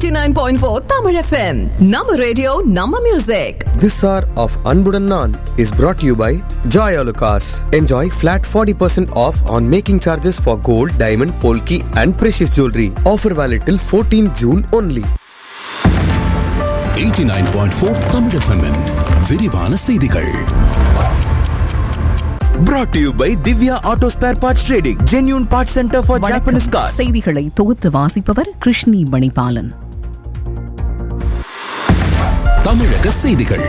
89.4 Tamil FM. Nama radio, Nama music. This hour of Anbudan Naan is brought to you by Joy Alucas. Enjoy flat 40% off on making charges for gold, diamond, polki and precious jewelry. Offer valid till 14 June only. 89.4 Tamil FM -இன் விரிவான செய்திகள் Brought to you by Divya Auto Spare Parts Trading, genuine parts center for Japanese cars. செய்திகளை தொகுத்து வாசிப்பவர் கிருஷ்ணி மணிபாலன் தமிழக செய்திகள்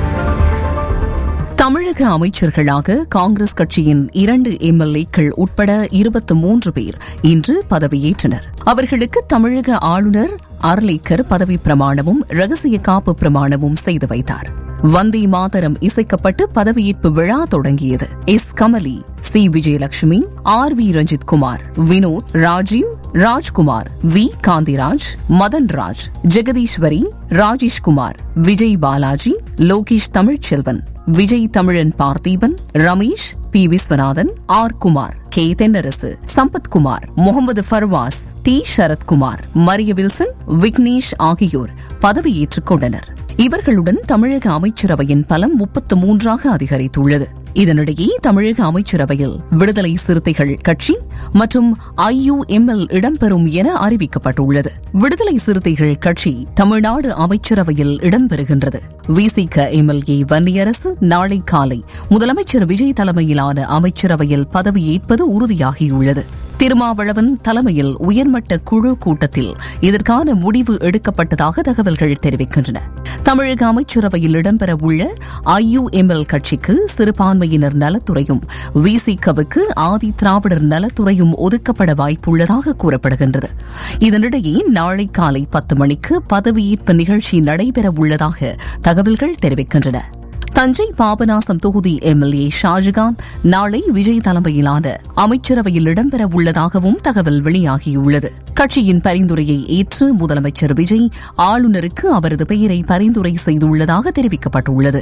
தமிழக அமைச்சர்களாக காங்கிரஸ் கட்சியின் இரண்டு எம்எல்ஏக்கள் உட்பட இருபத்தி மூன்று பேர் இன்று பதவியேற்றனர் அவர்களுக்கு தமிழக ஆளுநர் அர்லேக்கர் பதவி பிரமாணமும் ரகசிய காப்பு பிரமாணமும் செய்து வைத்தார் வந்தே மாதரம் இசைக்கப்பட்டு பதவியேற்பு விழா தொடங்கியது S Kamali C Vijayalakshmi R V Ranjith Kumar Vinod Rajeev Rajkumar V Gandhiraj Madan Raj Jagadeeswari Rajeshkumar Vijay Balaji Lokesh Tamilselvan Vijay Tamilan Partheeban Ramesh P Viswanathan R Kumar K Thennarasu Sampathkumar Mohammed Farvas T Sarathkumar Mariya Wilson Vignesh ஆகியோர் பதவியேற்றுக் கொண்டனர் இவர்களுடன் தமிழக அமைச்சரவையின் பலம் முப்பத்து மூன்றாக அதிகரித்துள்ளது இதனிடையே தமிழக அமைச்சரவையில் விடுதலை சிறுத்தைகள் கட்சி மற்றும் ஐயுஎம்எல் இடம்பெறும் என அறிவிக்கப்பட்டுள்ளது விடுதலை சிறுத்தைகள் கட்சி தமிழ்நாடு அமைச்சரவையில் இடம்பெறுகின்றது விசிக எம்எல்ஏ வன்னியரசு நாளை காலை முதலமைச்சர் விஜய் தலைமையிலான அமைச்சரவையில் பதவியேற்பது உறுதியாகியுள்ளது திருமாவளவன் தலைமையில் உயர்மட்ட குழு கூட்டத்தில் இதற்கான முடிவு எடுக்கப்பட்டதாக தகவல்கள் தெரிவிக்கின்றன தமிழக அமைச்சரவையில் இடம்பெறவுள்ள ஐயுஎம்எல் கட்சிக்கு சிறுபான்மையினர் நலத்துறையும் விசிகவுக்கு ஆதி திராவிடர் நலத்துறையும் ஒதுக்கப்பட வாய்ப்புள்ளதாக கூறப்படுகின்றது இதனிடையே நாளை காலை பத்து மணிக்கு பதவியேற்பு நிகழ்ச்சி நடைபெறவுள்ளதாக தகவல்கள் தெரிவிக்கின்றன தஞ்சை பாபநாசம் தொகுதி எம்எல்ஏ ஷாஜகான் நாளை விஜய் தலைமையிலான அமைச்சரவையில் இடம்பெற உள்ளதாகவும் தகவல் வெளியாகியுள்ளது கட்சியின் பரிந்துரையை ஏற்று முதலமைச்சர் விஜய் ஆளுநருக்கு அவரது பெயரை பரிந்துரை செய்துள்ளதாக தெரிவிக்கப்பட்டுள்ளது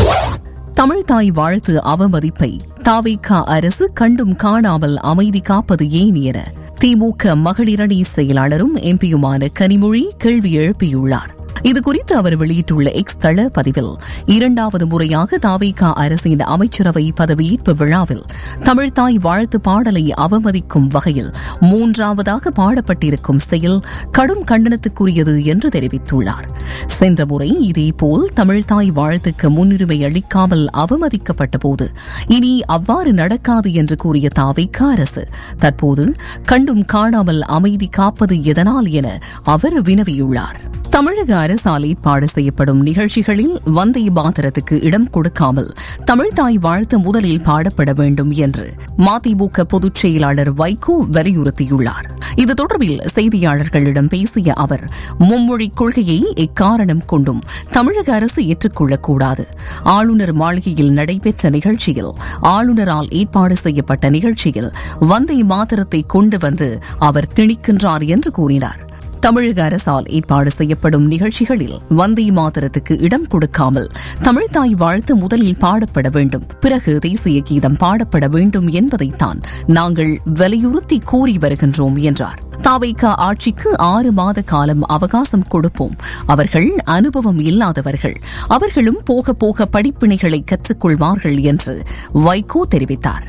தமிழ்தாய் வாழ்த்து அவமதிப்பை தாவேகா அரசு கண்டும் காணாமல் அமைதி காப்பது ஏன் என திமுக மகளிரணி செயலாளரும் எம்பியுமான கனிமொழி கேள்வி எழுப்பியுள்ளார் இதுகுறித்து அவர் வெளியிட்டுள்ள எக்ஸ் தள பதிவில் இரண்டாவது முறையாக தாவேகா அரசின் அமைச்சரவை பதவியேற்பு விழாவில் தமிழ்தாய் வாழ்த்து பாடலை அவமதிக்கும் வகையில் மூன்றாவதாக பாடப்பட்டிருக்கும் செயல் கடும் கண்டனத்துக்குரியது என்று தெரிவித்துள்ளார் சென்ற முறை இதேபோல் தமிழ்தாய் வாழ்த்துக்கு முன்னுரிமை அளிக்காமல் அவமதிக்கப்பட்ட போது இனி அவ்வாறு நடக்காது என்று கூறிய தாவேகா அரசு தற்போது கண்டும் காணாமல் அமைதி காப்பது எதனால் என அவர் வினவியுள்ளார் தமிழக அரசால் ஏற்பாடு செய்யப்படும் நிகழ்ச்சிகளில் வந்தே மாதரத்துக்கு இடம் கொடுக்காமல் தமிழ்தாய் வாழ்த்து முதலில் பாடப்பட வேண்டும் என்று மதிமுக பொதுச் செயலாளர் வைகோ வலியுறுத்தியுள்ளார் இது தொடர்பில் செய்தியாளர்களிடம் பேசிய அவர் மும்மொழி கொள்கையை எக்காரணம் கொண்டும் தமிழக அரசு ஏற்றுக்கொள்ளக்கூடாது ஆளுநர் மாளிகையில் நடைபெற்ற நிகழ்ச்சியில் ஆளுநரால் ஏற்பாடு செய்யப்பட்ட நிகழ்ச்சியில் வந்தே மாதரத்தை கொண்டு வந்து அவர் திணிக்கின்றார் என்று கூறினார் தமிழக அரசால் ஏற்பாடு செய்யப்படும் நிகழ்ச்சிகளில் வந்தே மாதரத்துக்கு இடம் கொடுக்காமல் தமிழ்தாய் வாழ்த்து முதலில் பாடப்பட வேண்டும் பிறகு தேசிய கீதம் பாடப்பட வேண்டும் என்பதைத்தான் நாங்கள் வலியுறுத்தி கூறி வருகின்றோம் என்றார் தாவைக்கா ஆட்சிக்கு ஆறு மாத காலம் அவகாசம் கொடுப்போம் அவர்கள் அனுபவம் இல்லாதவர்கள் அவர்களும் போக போக படிப்பினைகளை கற்றுக்கொள்வார்கள் என்று வைகோ தெரிவித்தார்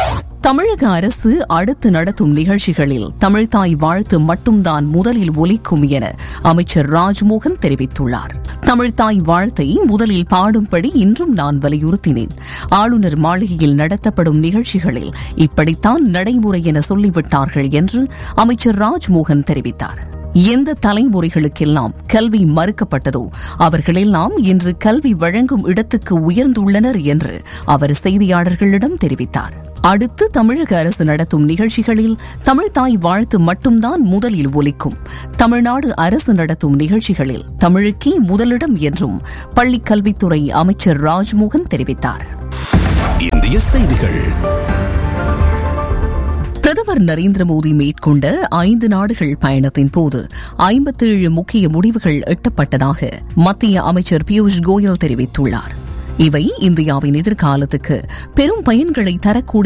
தமிழக அரசு அடுத்து நடத்தும் நிகழ்ச்சிகளில் தமிழ்தாய் வாழ்த்து மட்டும்தான் முதலில் ஒலிக்கும் என அமைச்சர் ராஜ்மோகன் தெரிவித்துள்ளார் தமிழ்தாய் வாழ்த்தை முதலில் பாடும்படி இன்றும் நான் வலியுறுத்தினேன் ஆளுநர் மாளிகையில் நடத்தப்படும் நிகழ்ச்சிகளில் இப்படித்தான் நடைமுறை என சொல்லிவிட்டார்கள் என்று அமைச்சர் ராஜ்மோகன் தெரிவித்தார் எந்த தலைமுறைகளுக்கெல்லாம் கல்வி மறுக்கப்பட்டதோ அவர்களெல்லாம் இன்று கல்வி வழங்கும் இடத்துக்கு உயர்ந்துள்ளனர் என்று அவர் செய்தியாளர்களிடம் தெரிவித்தார் அடுத்து தமிழக அரசு நடத்தும் நிகழ்ச்சிகளில் தமிழ்தாய் வாழ்த்து மட்டும்தான் முதலில் ஒலிக்கும் தமிழ்நாடு அரசு நடத்தும் நிகழ்ச்சிகளில் தமிழுக்கே முதலிடம் என்றும் பள்ளிக் கல்வித்துறை அமைச்சர் ராஜ்மோகன் தெரிவித்தார் இந்திய செய்திகள் பிரதமர் நரேந்திர மோடி மேற்கொண்ட ஐந்து நாடுகள் பயணத்தின் போது ஐம்பத்தேழு முக்கிய முடிவுகள் எட்டப்பட்டதாக மத்திய அமைச்சர் பியூஷ் கோயல் தெரிவித்துள்ளார் இவை இந்தியாவின் எதிர்காலத்துக்கு பெரும் பயன்களை தரக்கூடிய